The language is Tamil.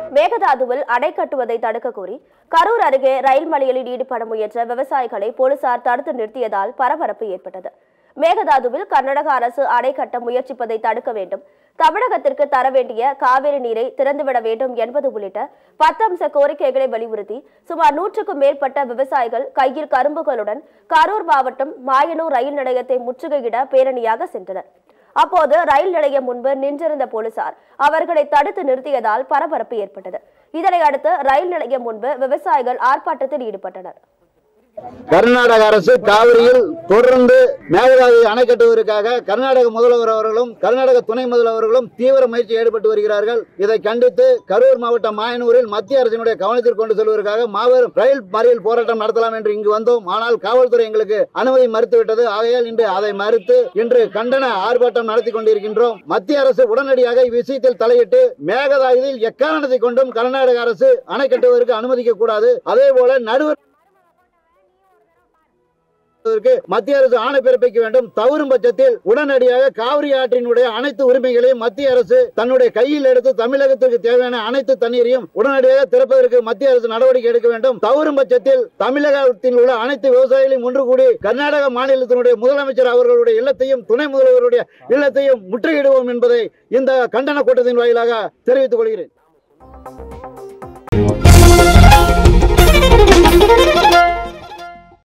மேகதாதுவில் அணை கட்டுவதை தடுக்க கோரி கரூர் அருகே ரயில் மறியலில் ஈடுபட முயன்ற விவசாயிகளை போலீசார் தடுத்து நிறுத்தியதால் பரபரப்பு ஏற்பட்டது மேகதாதுவில் கர்நாடக அரசு அணை கட்ட முயற்சிப்பதை தடுக்க வேண்டும் தமிழகத்திற்கு தர வேண்டிய காவிரி நீரை திறந்துவிட வேண்டும் என்பது உள்ளிட்ட பத்து அம்ச கோரிக்கைகளை வலியுறுத்தி சுமார் நூற்றுக்கும் மேற்பட்ட விவசாயிகள் கையில் கரும்புகளுடன் கரூர் மாவட்டம் மாயனூர் ரயில் நிலையத்தை முற்றுகையிட பேரணியாக சென்றனர் அப்போது ரயில் நிலையம் முன்பு நின்றிருந்த போலீசார் அவர்களை தடுத்து நிறுத்தியதால் பரபரப்பு ஏற்பட்டது இதனை அடுத்து ரயில் நிலையம் முன்பு விவசாயிகள் ஆர்ப்பாட்டத்தில் ஈடுபட்டனர் கர்நாடக அரசு காவிரியில் தொடர்ந்து மேகதாது அணை கட்டுவதற்காக கர்நாடக முதல்வர் அவர்களும் கர்நாடக துணை முதல்வர்களும் தீவிர முயற்சி ஈடுபட்டு வருகிறார்கள் இதை கண்டித்து கரூர் மாவட்டம் மாயனூரில் மத்திய அரசினுடைய கவனத்திற்கு கொண்டு செல்வதற்காக மாபெரும் ரயில் மறியல் போராட்டம் நடத்தலாம் என்று இங்கு வந்தோம் ஆனால் காவல்துறை எங்களுக்கு அனுமதி மறுத்துவிட்டது ஆகையால் இன்று அதை மறுத்து இன்று கண்டன ஆர்ப்பாட்டம் நடத்தி கொண்டிருக்கின்றோம் மத்திய அரசு உடனடியாக இவ்விஷயத்தில் தலையிட்டு மேகதாதுவில் எக்காரணத்தை கொண்டும் கர்நாடக அரசு அணை கட்டுவதற்கு அனுமதிக்க கூடாது அதே போல நடுவர் அதற்கு மத்திய அரசு ஆணை பிறப்பிக்க வேண்டும் தவறும் பட்சத்தில் உடனடியாக காவிரி ஆற்றினுடைய அனைத்து உரிமைகளையும் மத்திய அரசு தன்னுடைய கையில் எடுத்து தமிழகத்திற்கு தேவையான அனைத்து தண்ணீரையும் உடனடியாக திறப்பதற்கு மத்திய அரசு நடவடிக்கை எடுக்க வேண்டும் தவறும் பட்சத்தில் தமிழகத்தில் உள்ள அனைத்து விவசாயிகளையும் ஒன்று கூடி கர்நாடக மாநிலத்தினுடைய முதலமைச்சர் அவர்களுடைய இல்லத்தையும் துணை முதல்வருடைய இல்லத்தையும் முற்றுகையிடுவோம் என்பதை இந்த கண்டன கூட்டத்தின் வாயிலாக தெரிவித்துக் கொள்கிறேன்